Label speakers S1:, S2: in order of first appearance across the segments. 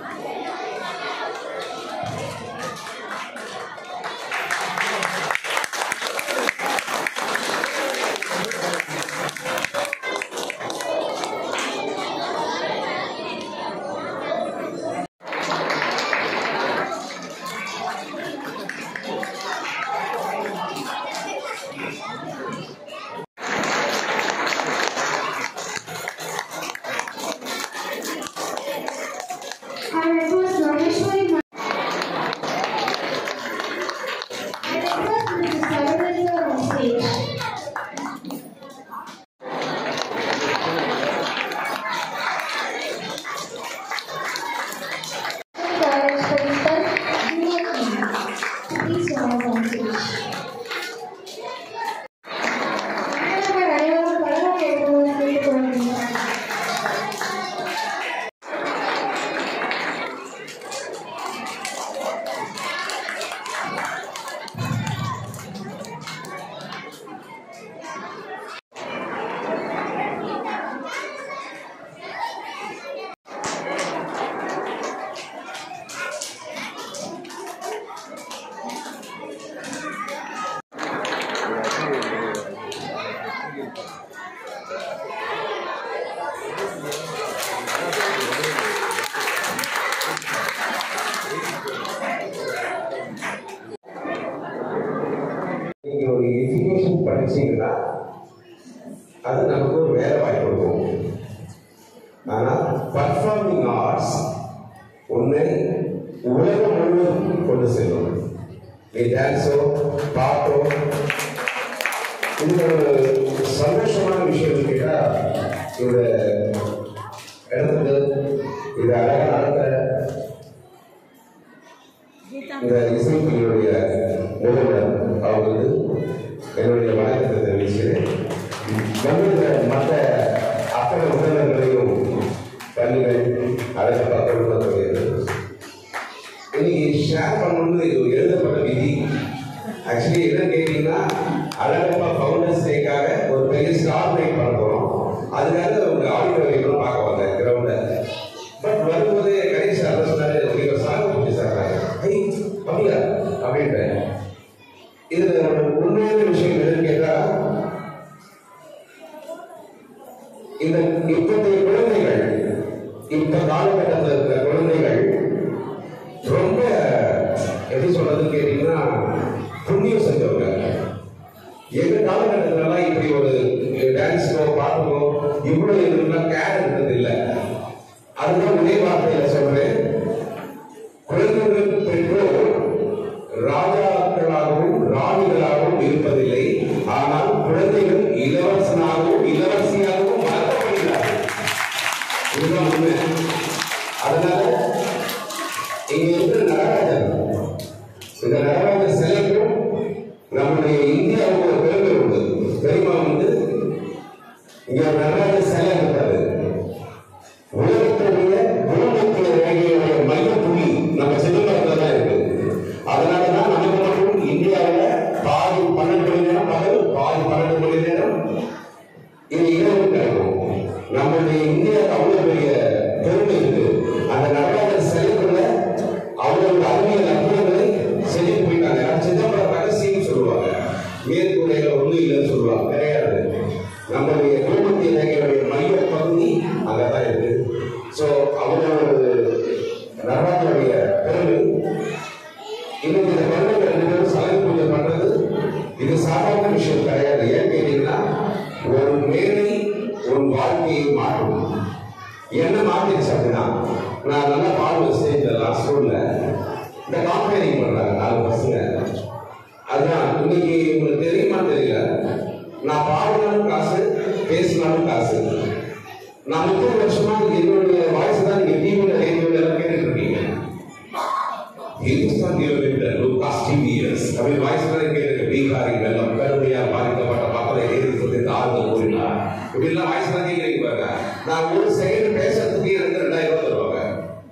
S1: I request Rameshwari Ma- I request Mrs. Saravaja on stage. College Principal, Junior Team. Please rise on stage. மாணவர்கள் அனைவரும் பலகாரம் எடுக்குமாறு கேட்டுக்கொள்கிறேன்.
S2: நீங்க ஒரு எஜுகேஷன் படிச்சீங்கன்னா அது நமக்கு ஒரு வேலை வாய்ப்பு கொடுக்கும் ஆனா பர்ஃபார்மிங் ஆர்ட்ஸ் உன்னை உலகம் முழுவதும் கொண்டு செல்லும் நீ டான்ஸோ பாட்டோ இந்த ஒரு சந்தோஷமான விஷயம் கேட்டா இந்த இடத்துல இது அழகா நடக்கிற இந்த இசைக்குழுவுடைய நிறுவனர் அவர்களுக்கு என்னுடைய வணக்கத்தை தெரிவிக்கிறேன் வந்துள்ள மற்ற அத்தனை உறவினர்களையும் பள்ளிகள் அழகப்பா குடும்பத்துடையது இன்னைக்கு ஷேர் பண்ணணும்னு இது எழுதப்பட்ட விதி ஆக்சுவலி என்ன கேட்டீங்கன்னா அழகப்பா ஃபவுண்டர்ஸ் டேக்காக ஒரு பெரிய ஸ்டார் நைட் பண்ண போறோம் அதுக்காக ஒரு ஆடிட்டோரியம் பார்க்க வந்தேன் கிரவுண்ட பட் வரும்போது கணேஷ் சார் சொன்னாரு நீங்க சாங் பிடிச்சி சார் ஐ அப்படியா அப்படின்றேன் இதுல ஒரு உண்மையான விஷயம் என்னன்னு கேட்டா இந்த இப்போதைய குழந்தைகள் இப்ப காலகட்டத்தில் இருக்கிற குழந்தைகள் ரொம்ப எப்படி சொல்றதுன்னு கேட்டீங்கன்னா புண்ணியம் செஞ்சவங்க எங்க காலகட்டத்திலலாம் இப்படி ஒரு டான்ஸ்க்கோ பாட்டுக்கோ இவ்வளவு இதெல்லாம் கேர் இருந்தது இல்லை அதுதான் ஒரே வார்த்தையில சொல்றேன் குழந்தைகள் பெற்றோர் ராஜாக்களாகவும் ராணிகளாகவும் இருப்பதில்லை ஆனால் குழந்தைகள் இளவரசனாகவும் இளவரசியாகவும் வளர்க்கப்படுகிறார்கள் இதுதான் உண்மை அதனால இங்க இருக்கிற நடராஜர் இந்த நடராஜர் சிலைக்கும் நம்முடைய இந்தியாவுக்கு ஒரு பெருமை உண்டு பெருமை வந்து இங்க ஒரு நடராஜர் சிலை இருக்காது உலகத்துடைய பூமிக்குள்ள ரேகையுடைய மைய புள்ளி நம்ம சிதம்பரத்தில் தான் இருக்கு அதனால தான் நமக்கு மட்டும் இந்தியாவில் பாதி பன்னெண்டு மணி நேரம் பகல் பாதி பன்னெண்டு மணி நேரம் இது இரவு கிடைக்கும் நம்மளுடைய இந்தியாவுக்கு அவ்வளவு பெரிய பெருமை இருக்கு அந்த நடராஜர் சிலைக்குள்ள அவ்வளவு அறிவியல் அற்புதங்களை செஞ்சுட்டு போயிட்டாங்க அது சிதம்பரம் ரகசியம் சொல்லுவாங்க மேற்கூரையில ஒண்ணும் இல்லைன்னு சொல்லுவாங்க கிடையாது நம்மளுடைய பூமத்திய ரேகையுடைய மைய பகுதி அங்கதான் இருக்கு ஸோ அவங்களோட நடராஜருடைய பெருமை இன்னைக்கு இந்த குழந்தைங்க ரெண்டு பேரும் சலங்கை பூஜை பண்றது இது சாதாரண விஷயம் கிடையாது ஏன் கேட்டீங்கன்னா ஒரு மேடை ஒரு வாழ்க்கையை மாற்றும் என்ன மாத்திருச்சு அப்படின்னா நான் நல்லா பாடுவேன் ஸ்டேஜ்ல லாஸ்ட் ஸ்கூல்ல இந்த காம்பேரிங் பண்றாங்க நாலு பசங்க அதுதான் இன்னைக்கு உங்களுக்கு தெரியுமா தெரியல நான் பாடினாலும் காசு பேசினாலும் காசு நான் முப்பது வருஷமா என்னுடைய வாய்ஸ் தான் நீங்க டிவில ரேடியோல எல்லாம் கேட்டுட்டு இருக்கீங்க ஹிந்துஸ்தான் லிமிடெட் லூகாஸ் டிவிஎஸ் அப்படின்னு வாய்ஸ் எல்லாம் கேட்டு பீகாரி வெள்ளம் கருமையா பாதிக்கப்பட்ட மக்களை எதிர்த்து ஆறுதல் கூறினார் இப்படிலாம் வாய்ஸ் எல்லாம் கேட்குறீங்க பாருங்க நான் ஒரு செகண்ட் பேசுறதுக்கு எனக்கு ரெண்டாயிரம் ரூபாய் தருவாங்க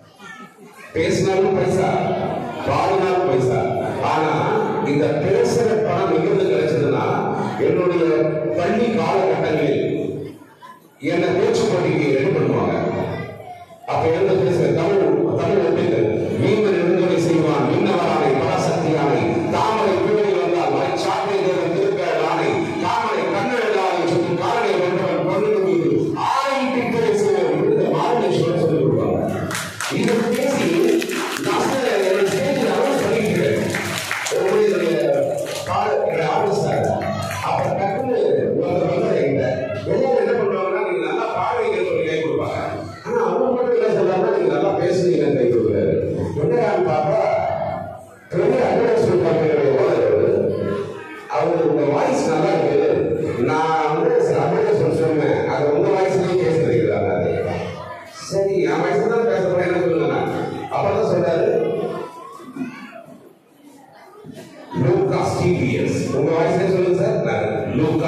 S2: பேசினாலும் பைசா பாடினாலும் பைசா ஆனா இந்த பேசுற பணம் எங்கிருந்து கிடைச்சதுன்னா என்னுடைய பள்ளி காலகட்டங்களில் என்னை பேச்சு போட்டிக்கு ரெடி பண்ணுவாங்க அப்ப எழுந்து பேசுற தமிழ் தமிழ்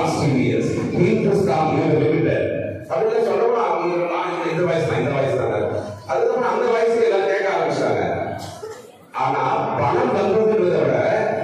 S2: சீரியஸ் ஹிந்துஸ்தான் இவங்க லிமிடெட் அப்படின்னு சொல்லவும் அவங்க அவங்க இந்த வயசு தான் இந்த வயசு தாங்க அதுக்கப்புறம் அந்த வயசுல எல்லாம் கேட்க ஆரம்பிச்சாங்க ஆனா பணம் வந்ததுன்றதை விட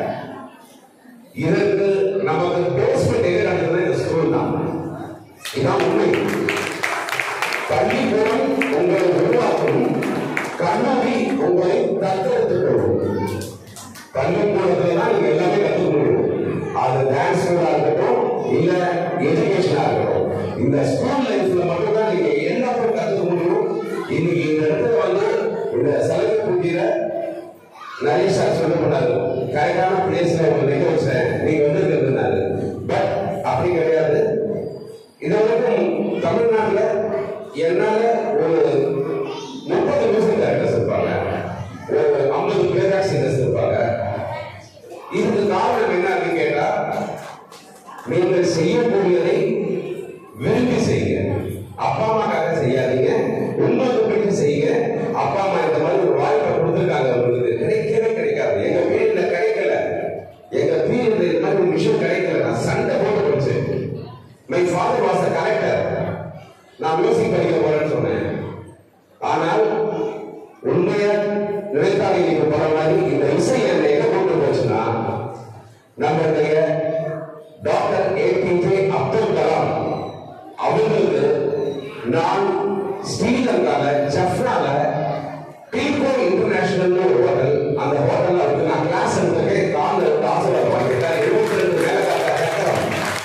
S2: இதற்கு நமக்கு பேஸ்மெண்ட் எது நடந்தது இந்த ஸ்கூல் தான் இதான் உண்மை பள்ளிக்கூடம் உங்களை உருவாக்கும் கல்லூரி உங்களை தத்தெடுத்துக் கொள்ளும் பள்ளிக்கூடத்துல தான் நீங்க எல்லாமே கத்துக்க முடியும் அது டான்ஸ் ஸ்கூலா இருக்கட்டும் இல்ல எஜுகேஷனா இருக்கட்டும் இந்த ஸ்கூல் லைஃப்ல மட்டும் தான் நீங்க எல்லாமே கத்துக்க முடியும் இன்னைக்கு இந்த இடத்துல வந்து இந்த சலவை பூஜையில நிறைய சார் சொல்ல பண்ணாரு கரெக்டான பிளேஸ்ல உங்களை நிக்க வச்சேன் நீங்க வந்திருக்கிறதுனால பட் அப்படி கிடையாது இது வரைக்கும் தமிழ்நாட்டுல என்னால ஒரு முப்பது மியூசிக் டைரக்டர்ஸ் இருப்பாங்க ஒரு ஐம்பது பிளேபேக் சிங்கர்ஸ் இருப்பாங்க இதுக்கு காரணம் என்ன அப்படின்னு கேட்டா நீங்கள் செய்யக்கூடியதை விரும்பி செய்யுங்க அப்பா அம்மாக்காக செய்யாதீங்க உங்களுக்கு பிடிச்சி செய்யுங்க அப்பா அம்மா இந்த மாதிரி ஒரு வாய்ப்பை கொடுத்துருக்காங்க உங்களுக்கு கிடைக்கவே கிடைக்காது எங்க வீட்டுல கிடைக்கல எங்க பீரியட்ல இந்த மாதிரி ஒரு விஷயம் கிடைக்கல நான் சண்டை போட்டு போச்சு my father was a collector நான் மியூசிக் படிக்க போறேன்னு சொன்னேன் ஆனால் உண்மையா நினைத்தால் இன்னைக்கு போற மாதிரி இந்த இசை என்னை எங்க கொண்டு போச்சுன்னா நம்மளுடைய டாக்டர் ஏபிஜே அப்துல் கலாம் அவங்களுக்கு நான் ஸ்ரீலங்கால ஜஃப்னால பீகோ இன்டர்நேஷனல் ஒரு ஹோட்டல் அந்த ஹோட்டல்ல அவருக்கு நான் கிளாஸ் எடுத்துருக்கேன் காலில் இருந்து ஆசீர்வாதம் வாங்கிட்டேன் எழுபத்தி ரெண்டு மேல சக்கரம்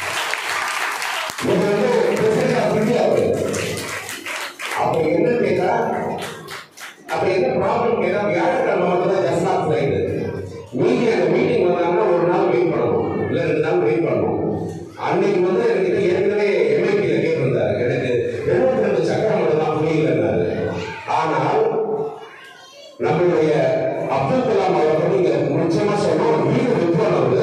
S2: இது வந்து பிரசிடென்ட் ஆஃப் இந்தியா அப்ப என்ன கேட்டா அப்ப என்ன ப்ராப்ளம் கேட்டா வியாழக்கிழமை மட்டும் தான் ஜஸ்ட் ஆஃப் ஃபிளைட் மீதி அந்த மீட்டிங் வந்தாங்கன்னா ஒரு நாள் வெயிட் பண்ணணும் இல்ல ரெண்டு நாள் வெயிட் பண்ணணும் அன்னைக்கு வந்து என்கிட்ட ஏற்கனவே எம்ஐபியில கேட்டிருந்தாரு எனக்கு எழுபத்தி ரெண்டு சக்கரம் மட்டும் தான் புரியலன்னாரு ஆனால் நம்மளுடைய அப்துல் கலாம் அவர்கள் இங்க முக்கியமா சொன்னோம் வீடு வித்வானவர்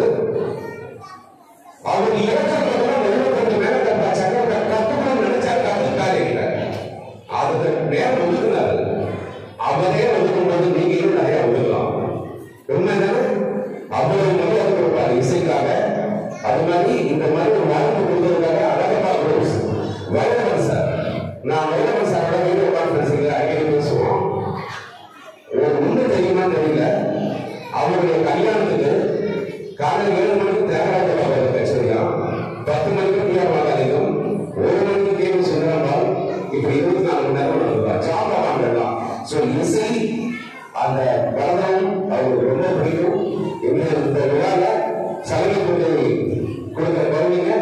S2: அவர் இறக்கப்பட்டவங்க எழுபத்தெட்டு மேல கட்ட சக்கரம் கத்துக்கணும்னு நினைச்சா கத்துக்காரு இல்லை அதுக்கு நேரம் ஒதுக்குனாரு அவரே ஒதுக்கும்போது நீங்களும் நிறைய ஒதுக்கலாம் உண்மைதானே அவ்வளவு மரியாதை கொடுப்பாரு இசைக்காக அது மாதிரி இந்த மாதிரி ஒரு வாய்ப்பு கொடுத்ததுக்காக அழகப்பா குரூப்ஸ் வைரவன் சார் நான் வைரவன் சாரோட வீடியோ கான்ஃபரன்ஸில் அடிக்கடி பேசுவோம் ஒரு உண்மை தெரியுமான்னு தெரியல அவருடைய கல்யாணத்துக்கு காலை ஏழு மணிக்கு தியாகராஜ பாபா கச்சேரியா பத்து மணிக்கு பிஆர் மகாலிங்கம் ஒரு மணிக்கு கே வி சுந்தரம்பால் இப்படி இருபத்தி நாலு மணி நேரம் நடந்ததா ஜாபவான்கள்லாம் ஸோ இசை அந்த பரதம் அவருக்கு ரொம்ப பிடிக்கும் இந்த இந்த விழால சலவை பூஜை கொடுக்குற குழந்தைங்க